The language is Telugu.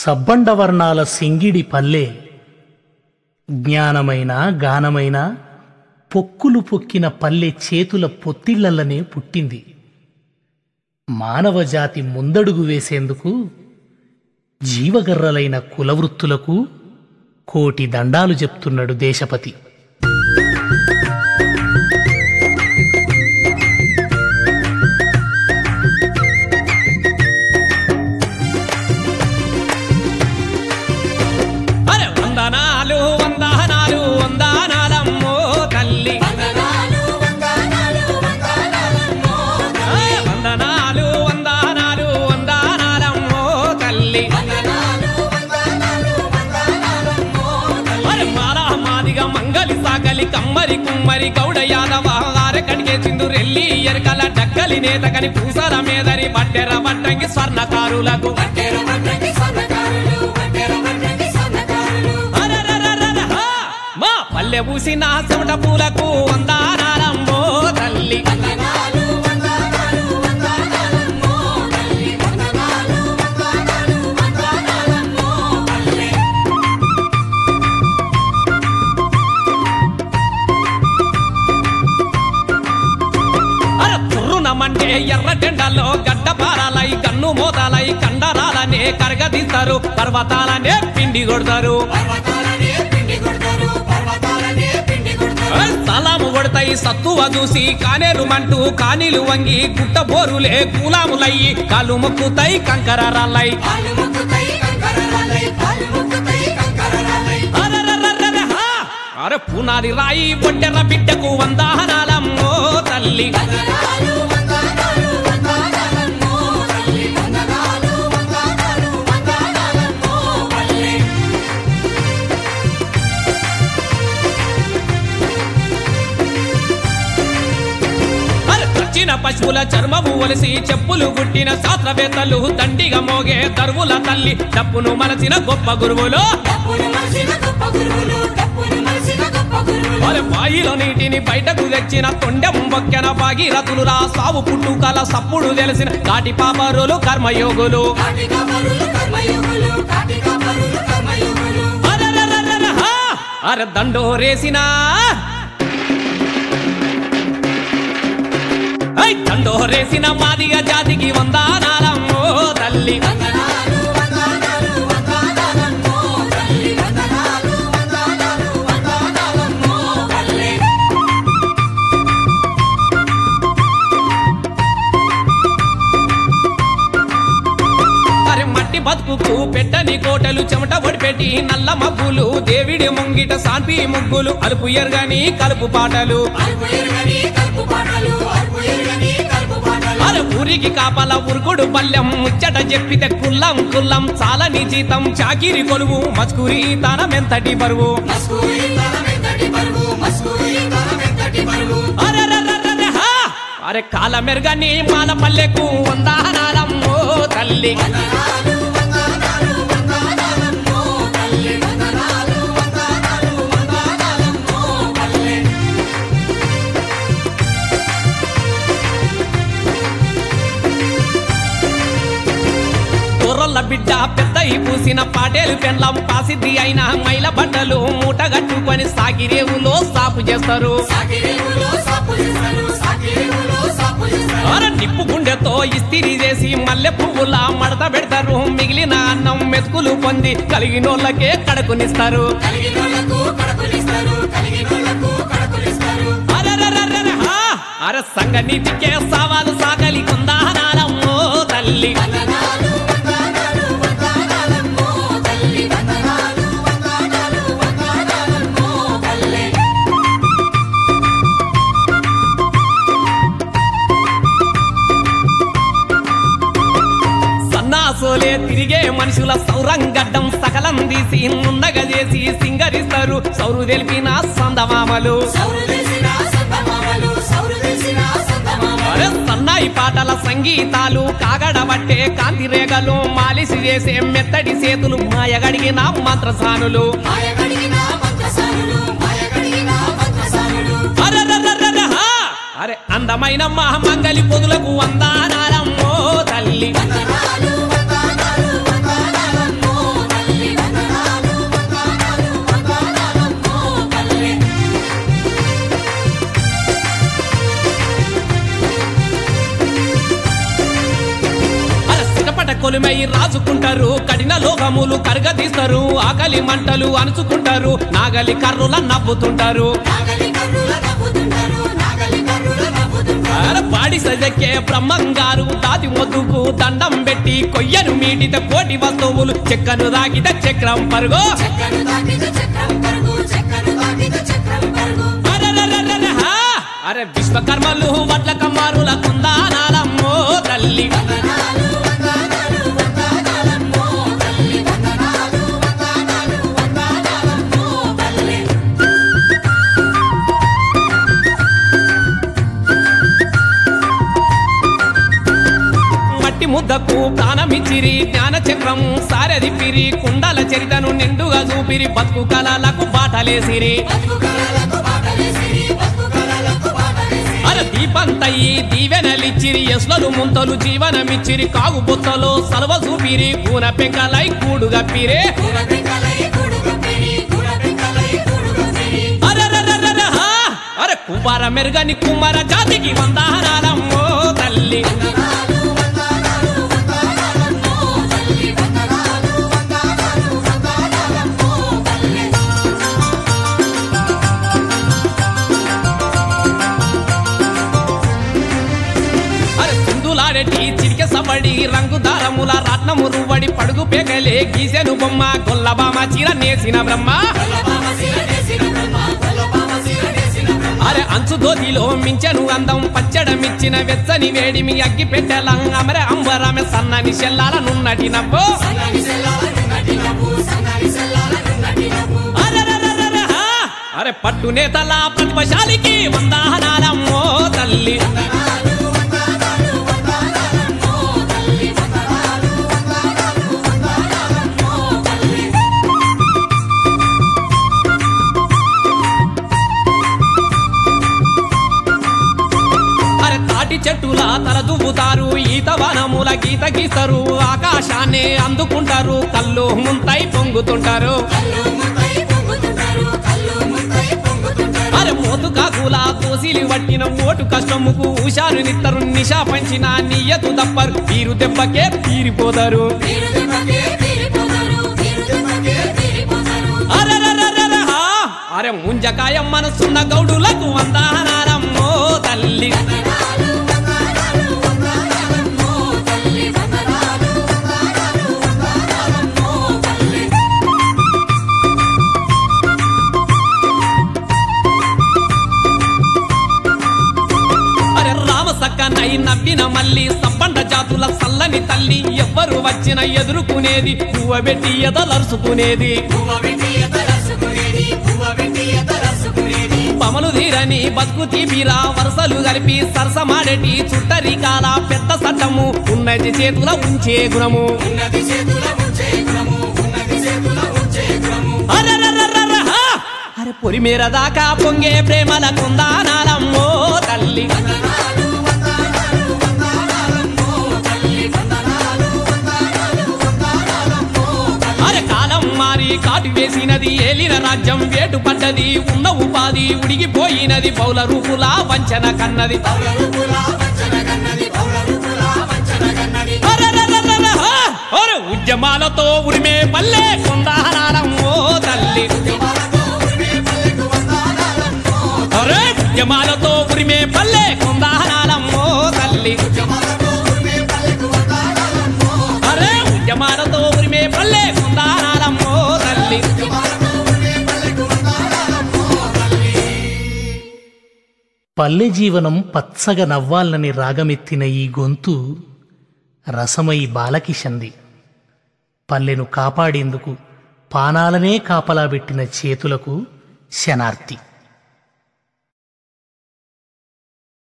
సబ్బండవర్ణాల సింగిడి పల్లె జ్ఞానమైన గానమైన పొక్కులు పొక్కిన పల్లె చేతుల పొత్తిళ్లనే పుట్టింది మానవజాతి ముందడుగు వేసేందుకు జీవగర్రలైన కులవృత్తులకు కోటి దండాలు చెప్తున్నాడు దేశపతి అరే వందనాలు వందనాలు వందనాలమ్మో తల్లి అరే వందనాలు వందనాలు వందనాలమ్మో తల్లి అరే మారా మాదిగా మంగలి సాగలి కమ్మరి కుమ్మరి గౌడ యాదవ ఆరకడిగే చిందురెల్లి ఎరకల డక్కలి నేతకని పూసల మీదరి బట్టెర బట్టంగి స్వర్ణకారులకు అరరరరర, హా! మా పల్లె పూసిన చెమట పూలకు వందానారమ్మో తల్లి అర తుర్రునమంటే ఎర్ర జెండాలో గడ్డ పారాలై కన్ను మోతాలై కండరాలనే కరగదీస్తారు పర్వతాలనే పిండి కొడతారు ఏ సలాము కొడతాయి సత్తువ చూసి కానేరు మంటూ కానీలు వంగి గుట్ట బోరులే కూలాములయ్యి కాలు మొక్కుతాయి కంకర రాళ్ళై అరరరరర, హా! అరే పునాది రాయి ఒంటెర బిడ్డకు వందానాలమ్మో తల్లి అరే చచ్చిన పశువుల చర్మము ఒలిసి చెప్పులు గుట్టిన శాస్త్రవేత్తలు దండిగా మోగే దరువుల తల్లి డప్పును మలచిన గొప్ప గురువులు వారి బాయిలో నీటిని బయటకు తెచ్చిన తొండెం బొక్కెన భాగీరథులురా సావు పుట్టుకల సప్పుడు తెలిసిన కాటి పాపరులు కర్మయోగులు అరెరెరెరెరె, హా! అరె దండోరేసిన ఐ దండోరేసిన మాదిగ జాతికి వందానాలమ్మో తల్లి అరే మట్టి బతుకుకు పెట్టని కోటలు చెమట ఒడిపెట్టి నల్ల మబ్బులు దేవిడి ముంగిట శాంతి ముగ్గులు అలుపు ఎరగని కలుపు పాటలు అరే ఊరికి కాపల ఉరుకుడు పల్లెం ముచ్చట చెప్పితే కుల్లం కుల్లం చాలని జీతం చాకిరి కొలువు మస్కూరి తనమెంతటి బరువు అరెరెరెరెరె, హా! అరే కాల మెరుగని మాల పల్లెకు వందానాలమ్మో తల్లి కుర్రల బిడ్డ పెద్దయి పూసిన పాటేలు పెండ్లం పాసిద్ధి అయిన మైల బట్టలు మూట కట్టుకొని సాగిరేవులో సాపు చేస్తారు అర నిప్పు గుండెతో ఇస్తిరి చేసి మల్లె పువ్వుల మడత పెడతారు మిగిలిన అన్నం మెతుకులు పొంది కలిగినోళ్ళకే కడుకునిస్తారు అరెరెరెరెరె, హా! అర సంగ నీతికే సవాలు సాగలి కొందానాలమ్మో తల్లి సన్నాసోలే తిరిగే మనుషుల సౌరంగడ్డం సకలం తీసి నున్నగ చేసి సింగరిస్తారు సౌరు తెలిపిన సందమామలు అరే సన్నాయి పాటల సంగీతాలు కాగడబట్టే కాంతి రేగలు మాలిసి చేసే మెత్తడి చేతులు మాయగడిగిన మంత్రసానులు అరెరెరెరెరె, హా! అరే అందమైన మహమంగలి పొదులకు వందానాలమ్మో తల్లి వందనాలు వందనాలు వందనాలమ్మో కొలిమై రాసుకుంటారు కఠిన లోకములు కరగదీస్తారు ఆకలి మంటలు అణుచుకుంటారు నాగలి కర్రుల నవ్వుతుంటారు నాగలి కర్రుల నవ్వుతుంటారు నాగలి కర్రుల నవ్వుతుంటారు అర పాడి సజకే బ్రహ్మంగారు దాది మొద్దుకు దండం పెట్టి కొయ్యను మీటిత కోటి వస్తువులు చెక్కను దాగిత చక్రం పరుగో చక్కను తాకిత చక్రం పరుగు చక్కను తాకిత చక్రం పరుగు అరెరెరెరెరె, హా! అరే విశ్వకర్మలు వడ్ల కమ్మారుల కుందానాలమ్మో తల్లి వందనాలు వందనాలు వందనాలమ్మో తల్లి వందనాలు వందనాలు వందనాలమ్మో తల్లి మట్టి ముద్దకు ప్రాణమిచ్చిరి జ్ఞాన చక్రం సారదిప్పిరి కుండల చరితను నిండుగా చూపిరి బతుకు కళలకు బాటలేసిరి బతుకు కలలకు బాటలేసిరి బతుకు కలలకు బాటలేసిరి అర దీపంతయ్యి దీవెనలిచ్చిరి ఎస్లలు ముంతలు జీవనమిచ్చిరి కాగు బొత్తలో సలవ చూపిరి కూన పెంకలై కూడు గప్పిరే కూర పెంకలై కూడు గప్పిరి కూర పెంకలై కూడు గప్పిరి అరెరెరెరెరె, హా! అరే కుమార మెరుగని కుమార జాతికి వందనాలమ్మో తల్లి వందనాలు వందనాలు వందనాలమ్మో తల్లి వందనాలు వందనాలు వందనాలమ్మో తల్లి అరే సింధులాడటి చిరిక సబడి రంగు దారముల రత్నము రువ్వడి పడుగు పేగలే గీసెను బొమ్మ గొల్లబామ చీర నేసిన బ్రహ్మ కొల్లబామ శిరడేసిన బ్రహ్మ కొల్లబామ శిరడేసిన బ్రహ్మ అరే అంచు దోతిలో మించెను అందం పచ్చడమిచ్చిన వెచ్చని వేడిమి అగ్గి పెట్టెలం అమర అంబరమె సన్నని చెల్లాల నున్నటి నవ్వు సంగని సెల్లాల నిన్నటి నవ్వు సంగని సెల్లాల నిన్నటి నవ్వు అరెరెరెరెరె, హా! అరే పట్టు నేతల ప్రతిభశాలికి వందనాలమ్మో తల్లి వందనాలు వందనాలు వందనాలమ్మో తల్లి వందనాలు వందనాలు వందనాలమ్మో తల్లి అరే తాటి చెట్టుల తల దువ్వుతారు ఈత వనముల గీత గీస్తారు ఆకాశాన్ని అందుకుంటారు కళ్ళు ముంతై పొంగుతుంటారు కళ్ళు ముద్దై పొంగుతుంటారు కళ్ళు ముద్దై పొంగుతుంటారు అరే మోతు కాకుల తోసిలి పట్టిన ఓటు కష్టముకు హుషారు నిత్తరు నిషా పంచిన నీయతు తప్పరు వీరు దెబ్బకే తీరిపోతారు వీరు దెబ్బకే తీరిపోతారు వీరు దెబ్బకే తీరిపోతారు అరెరెరెరెరె, హా! అరే ముంజకాయ మనసున్న గౌడులకు వందనాలమ్మో తల్లి వందనాలు వందనాలు వందనాలమ్మో తల్లి వందనాలు వందనాలు వందనాలమ్మో తల్లి అరే రామ సక్కనై నవ్విన మల్లి సంబండ జాతుల సల్లని తల్లి ఎవ్వరు వచ్చిన ఎదుర్కొనేది పువ్వబెట్టి ఎదలరుచుకునేది పువ్వ వెండి ఎతరసుకునేది పువ్వ వెండి ఎతరసుకునేది పమలు ధీరని బతుకు తీపిరా వరుసలు కలిపి సరసమాడేటి చుట్టరికాల పెద్ద సట్టము ఉన్నది చేతుల ఉంచే గుణము ఉన్నది చేతుల ఉంచే గుణము ఉన్నది చేతుల ఉంచే గుణము అరెరెరెరెరె, హా! అరే పొరిమేర దాకా పొంగే ప్రేమల కుందానాలమ్మో తల్లి వందనాలు వందనాలు వందనాలమ్మో తల్లి వందనాలు వందనాలు వందనాలమ్మో తల్లి అరే కాలం మారి కాటు వేసినది ఏలిన రాజ్యం వేటు పడ్డది ఉన్న ఉపాధి ఉడిగిపోయినది బౌల రూపులా వంచన కన్నది పౌర రూపులా వంచన కన్నది పౌర రూపులా వంచన కన్నది అరెరెరెరెరె, హా! అరే ఉద్యమాలతో ఉరిమే పల్లె కొందానాలమ్మో తల్లి ఉద్యమాలతో ఉరిమే పల్లెకు వందనాలమ్మో అరే ఉద్యమాలతో ఉరిమే పల్లె కొందానాలమ్మో తల్లి ఉద్యమాలతో ఉరిమే పల్లెకు వందనాలమ్మో అరే ఉద్యమాలతో ఉరిమే పల్లె కొందానాలమ్మో తల్లి ఉద్యమాలతో ఉరిమే పల్లెకు వందనాలమ్మో తల్లి పల్లె జీవనం పచ్చగా నవ్వాలని రాగమెత్తిన ఈ గొంతు రసమై బాలకిషంది పల్లెను కాపాడేందుకు పానాలనే కాపలా పెట్టిన చేతులకు శనార్తి